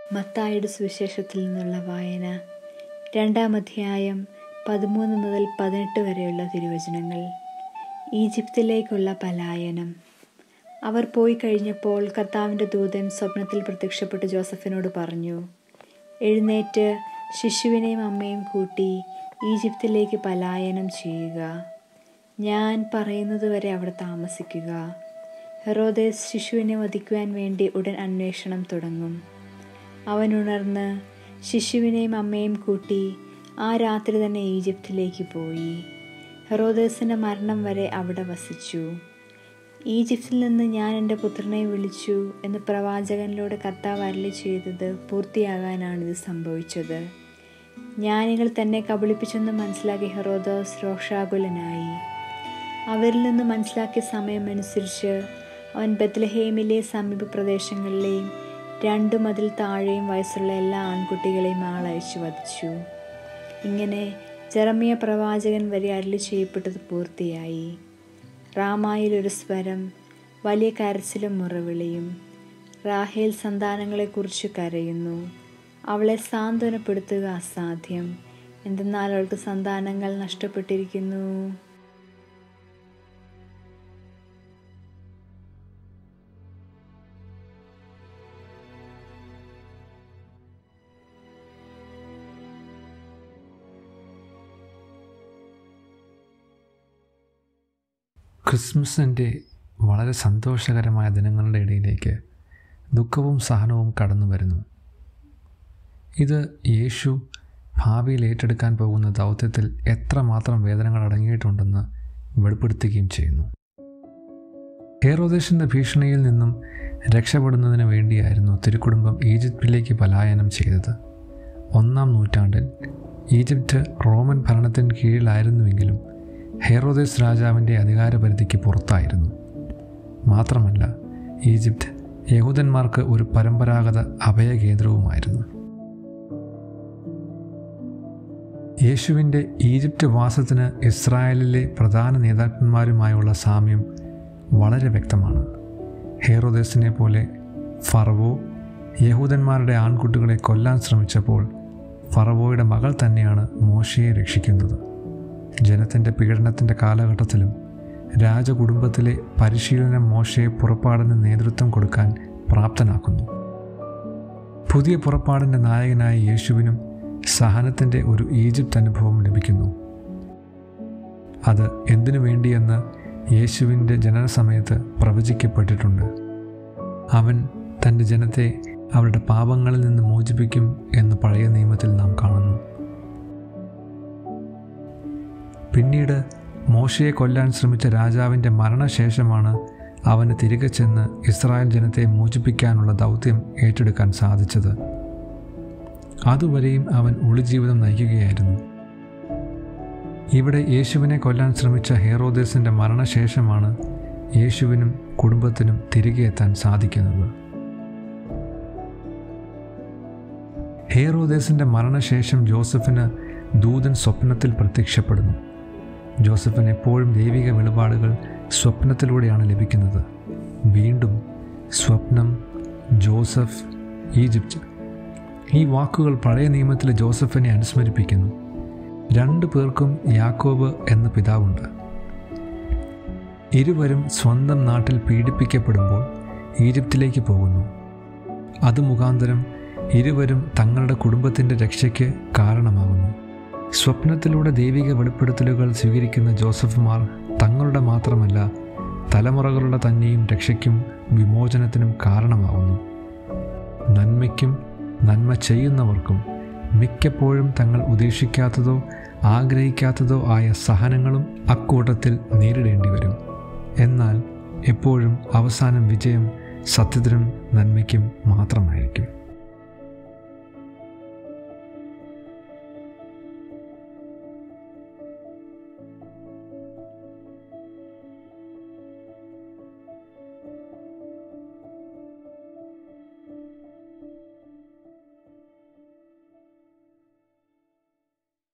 മത്തായുടെ സുവിശേഷത്തിൽ നിന്നുള്ള വായന രണ്ടാം അധ്യായം പതിമൂന്ന് മുതൽ പതിനെട്ട് വരെയുള്ള തിരുവചനങ്ങൾ ഈജിപ്തിലേക്കുള്ള പലായനം അവർ പോയി കഴിഞ്ഞപ്പോൾ കർത്താവിൻ്റെ ദൂതൻ സ്വപ്നത്തിൽ പ്രത്യക്ഷപ്പെട്ട് ജോസഫിനോട് പറഞ്ഞു എഴുന്നേറ്റ് ശിശുവിനെയും അമ്മയും കൂട്ടി ഈജിപ്തിലേക്ക് പലായനം ചെയ്യുക ഞാൻ പറയുന്നതുവരെ അവിടെ താമസിക്കുക ഹെറോദേസ് ശിശുവിനെ വധിക്കുവാൻ വേണ്ടി ഉടൻ അന്വേഷണം തുടങ്ങും അവൻ ഉണർന്ന് ശിശുവിനെയും അമ്മയും കൂട്ടി ആ രാത്രി തന്നെ ഈജിപ്തിലേക്ക് പോയി ഹെറോദേസിൻ്റെ മരണം വരെ അവിടെ വസിച്ചു ഈജിപ്തിൽ നിന്ന് ഞാൻ എൻ്റെ പുത്രനെ വിളിച്ചു എന്ന് പ്രവാചകനിലൂടെ കർത്താവ് അരളി ചെയ്തത് പൂർത്തിയാകാനാണിത് സംഭവിച്ചത് ജ്ഞാനികൾ തന്നെ കബളിപ്പിച്ചെന്ന് മനസ്സിലാക്കിയ ഹെറോദോസ് രോഷാകുലനായി അവരിൽ നിന്ന് മനസ്സിലാക്കിയ സമയമനുസരിച്ച് അവൻ ബത്ലഹേമിലെ സമീപ പ്രദേശങ്ങളിലെയും രണ്ടു മതിൽ താഴെയും വയസ്സുള്ള എല്ലാ ആൺകുട്ടികളെയും ആളയച്ചു വധിച്ചു ഇങ്ങനെ ജെറമിയ പ്രവാചകൻ വരെ അരളി ചെയ്യപ്പെട്ടത് പൂർത്തിയായി റാമായിലൊരു സ്വരം വലിയ കരച്ചിലും മുറവിളിയും റാഹേൽ സന്താനങ്ങളെക്കുറിച്ച് കരയുന്നു അവളെ സാന്ത്വനപ്പെടുത്തുക അസാധ്യം എന്തെന്നാൽ അവൾക്ക് സന്താനങ്ങൾ നഷ്ടപ്പെട്ടിരിക്കുന്നു ക്രിസ്മസിൻ്റെ വളരെ സന്തോഷകരമായ ദിനങ്ങളുടെ ഇടയിലേക്ക് ദുഃഖവും സഹനവും കടന്നു വരുന്നു ഇത് യേശു ഭാവിയിൽ ഏറ്റെടുക്കാൻ പോകുന്ന ദൗത്യത്തിൽ എത്രമാത്രം വേദനകൾ അടങ്ങിയിട്ടുണ്ടെന്ന് വെളിപ്പെടുത്തുകയും ചെയ്യുന്നു ഹേറോദേശിൻ്റെ ഭീഷണിയിൽ നിന്നും രക്ഷപ്പെടുന്നതിന് വേണ്ടിയായിരുന്നു തിരുക്കുടുംബം ഈജിപ്തിലേക്ക് പലായനം ചെയ്തത് ഒന്നാം നൂറ്റാണ്ടിൽ ഈജിപ്റ്റ് റോമൻ ഭരണത്തിന് കീഴിലായിരുന്നുവെങ്കിലും ഹെറോദേസ് രാജാവിൻ്റെ അധികാരപരിധിക്ക് പുറത്തായിരുന്നു മാത്രമല്ല ഈജിപ്റ്റ് യഹൂദന്മാർക്ക് ഒരു പരമ്പരാഗത അഭയകേന്ദ്രവുമായിരുന്നു യേശുവിൻ്റെ ഈജിപ്റ്റ് വാസത്തിന് ഇസ്രായേലിലെ പ്രധാന നേതാക്കന്മാരുമായുള്ള സാമ്യം വളരെ വ്യക്തമാണ് ഹേറോദേസിനെ പോലെ ഫറവോ യഹൂദന്മാരുടെ ആൺകുട്ടികളെ കൊല്ലാൻ ശ്രമിച്ചപ്പോൾ ഫറവോയുടെ മകൾ തന്നെയാണ് മോശയെ രക്ഷിക്കുന്നത് ജനത്തിൻ്റെ പീഡനത്തിൻ്റെ കാലഘട്ടത്തിലും രാജകുടുംബത്തിലെ പരിശീലനം മോശയെ പുറപ്പാടിന് നേതൃത്വം കൊടുക്കാൻ പ്രാപ്തനാക്കുന്നു പുതിയ പുറപ്പാടിൻ്റെ നായകനായ യേശുവിനും സഹനത്തിൻ്റെ ഒരു ഈജിപ്ത് അനുഭവം ലഭിക്കുന്നു അത് എന്തിനു വേണ്ടിയെന്ന് യേശുവിൻ്റെ ജനന സമയത്ത് പ്രവചിക്കപ്പെട്ടിട്ടുണ്ട് അവൻ തൻ്റെ ജനത്തെ അവരുടെ പാപങ്ങളിൽ നിന്ന് മോചിപ്പിക്കും എന്ന് പഴയ നിയമത്തിൽ നാം കാണുന്നു പിന്നീട് മോശയെ കൊല്ലാൻ ശ്രമിച്ച രാജാവിൻ്റെ മരണശേഷമാണ് അവന് തിരികെ ചെന്ന് ഇസ്രായേൽ ജനത്തെ മോചിപ്പിക്കാനുള്ള ദൗത്യം ഏറ്റെടുക്കാൻ സാധിച്ചത് അതുവരെയും അവൻ ഒളിജീവിതം നയിക്കുകയായിരുന്നു ഇവിടെ യേശുവിനെ കൊല്ലാൻ ശ്രമിച്ച ഹേറോദേസിൻ്റെ മരണശേഷമാണ് യേശുവിനും കുടുംബത്തിനും തിരികെ എത്താൻ സാധിക്കുന്നത് ഹേറോദേസിൻ്റെ മരണശേഷം ജോസഫിന് ദൂതൻ സ്വപ്നത്തിൽ പ്രത്യക്ഷപ്പെടുന്നു ജോസഫിന് എപ്പോഴും ദൈവിക വെളിപാടുകൾ സ്വപ്നത്തിലൂടെയാണ് ലഭിക്കുന്നത് വീണ്ടും സ്വപ്നം ജോസഫ് ഈജിപ്റ്റ് ഈ വാക്കുകൾ പഴയ നിയമത്തിലെ ജോസഫിനെ അനുസ്മരിപ്പിക്കുന്നു രണ്ടു പേർക്കും യാക്കോബ് എന്ന പിതാവുണ്ട് ഇരുവരും സ്വന്തം നാട്ടിൽ പീഡിപ്പിക്കപ്പെടുമ്പോൾ ഈജിപ്തിലേക്ക് പോകുന്നു അത് മുഖാന്തരം ഇരുവരും തങ്ങളുടെ കുടുംബത്തിൻ്റെ രക്ഷയ്ക്ക് കാരണമാകുന്നു സ്വപ്നത്തിലൂടെ ദൈവിക വെളിപ്പെടുത്തലുകൾ സ്വീകരിക്കുന്ന ജോസഫുമാർ തങ്ങളുടെ മാത്രമല്ല തലമുറകളുടെ തന്നെയും രക്ഷയ്ക്കും വിമോചനത്തിനും കാരണമാകുന്നു നന്മയ്ക്കും നന്മ ചെയ്യുന്നവർക്കും മിക്കപ്പോഴും തങ്ങൾ ഉദ്ദേശിക്കാത്തതോ ആഗ്രഹിക്കാത്തതോ ആയ സഹനങ്ങളും അക്കൂട്ടത്തിൽ നേരിടേണ്ടി വരും എന്നാൽ എപ്പോഴും അവസാനം വിജയം സത്യത്തിനും നന്മയ്ക്കും മാത്രമായിരിക്കും